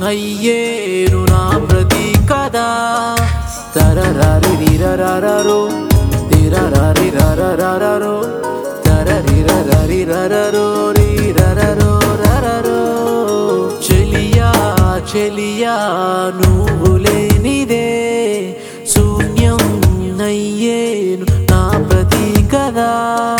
అయ్యేను నా ప్రతి కదా తరరారి రిరరరరో తిరరారి రరరరరో తరరిరరరి రరరో రిరరరో రరరో చెలియా చెలియా నువ్వు లేనిదే శూన్యం అయ్యేను నా ప్రతి కదా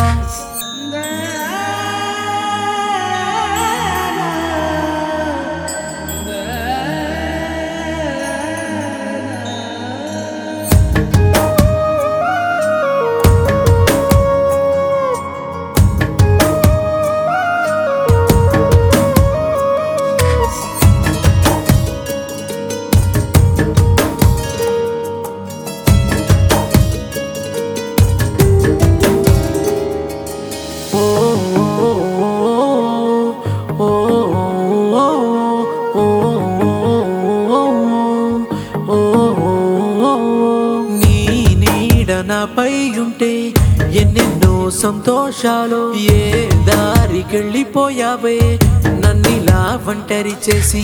ఓ ఓ నీ నీడ నాపై ఉంటే ఎన్నెన్నో సంతోషాలు ఏ దారికెళ్ళిపోయావే నన్నిలా ఒంటరి చేసి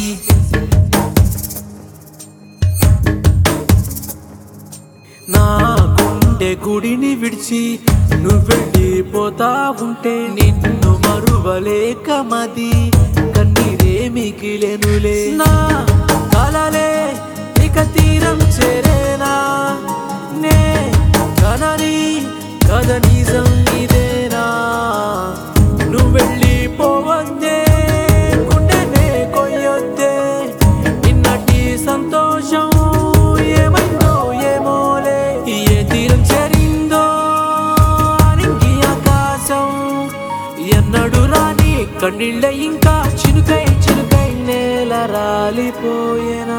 నా గుండె గుడిని విడిచి నువ్వు వెళ్ళిపోతా ఉంటే నిన్ను మరువలేక మది కన్నీరే మిగిలెనులే నా కలలే ఇక తీరం చేరేనా నే కనని కథ నిజం ఇదేనా నువ్వు వెళ్ళిపోవద్దే గుండెనే కొయ్యొద్దే నిన్నటి సంతోషం ఏమైందో ఏమోలే ఏ తీరం చేరిందో అరింగి ఆకాశం ఎన్నడు రాని కన్నీళ్ళ ఇంకా చినుకై చినుకై నేల రాలిపోయేనా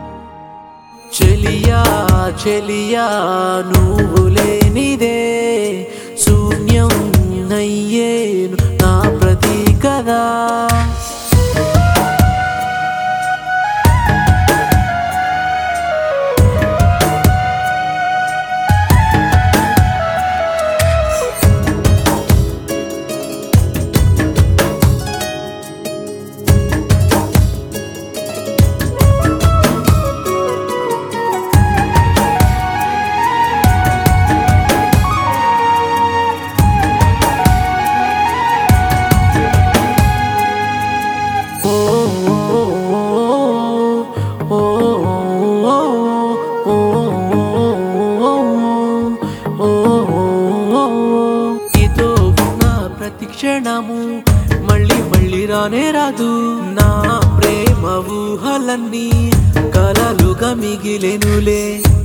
చెలియా చెలియా నువ్వు లేనిదే శూన్యం అయ్యేను నా ప్రతి కదా ఓ ఓ నీతో ఉన్న ప్రతి క్షణము మళ్ళీ మళ్ళీ రానే రాదు నా ప్రేమ ఊహలన్నీ కలలుగా మిగిలెనులే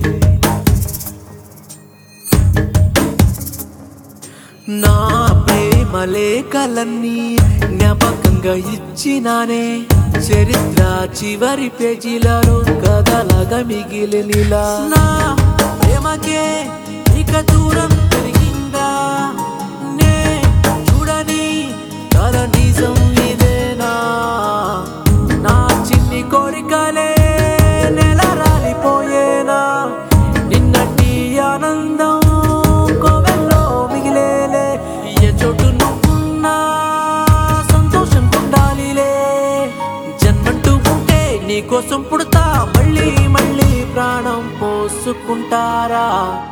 నా ప్రేమ లేఖలన్నీ జ్ఞాపకంగా ఇచ్చినానే చరిత్ర చివరి పేజీలలో కథలాగా మిగిలినిలా నా ప్రేమకే ఇక దూరం పెరిగిందా నే చూడని కథ నిజం ఇదేనా నా చిన్ని కోరికలే నెల రాలిపోయేనా నిన్నటి ఆనందం కోవెల్లో మిగిలేలే ఏ చోటు నువ్వున్నా సంతోషం ఉండాలిలే జన్మంటూ ఉంటే నీకోసం పుడతా మళ్ళీ మళ్ళీ ప్రాణం పోసుకుంటారా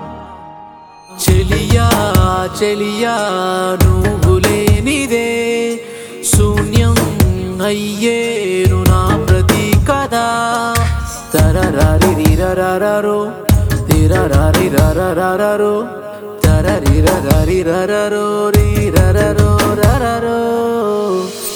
చెలియా చెలియా నువ్వు లేనిదే శూన్యం అయ్యేను నా ప్రతి కదా తరరారి రిరరరరో తిరరారి రరరరరో తరరి రరరి రరరో రి రరరో రరరో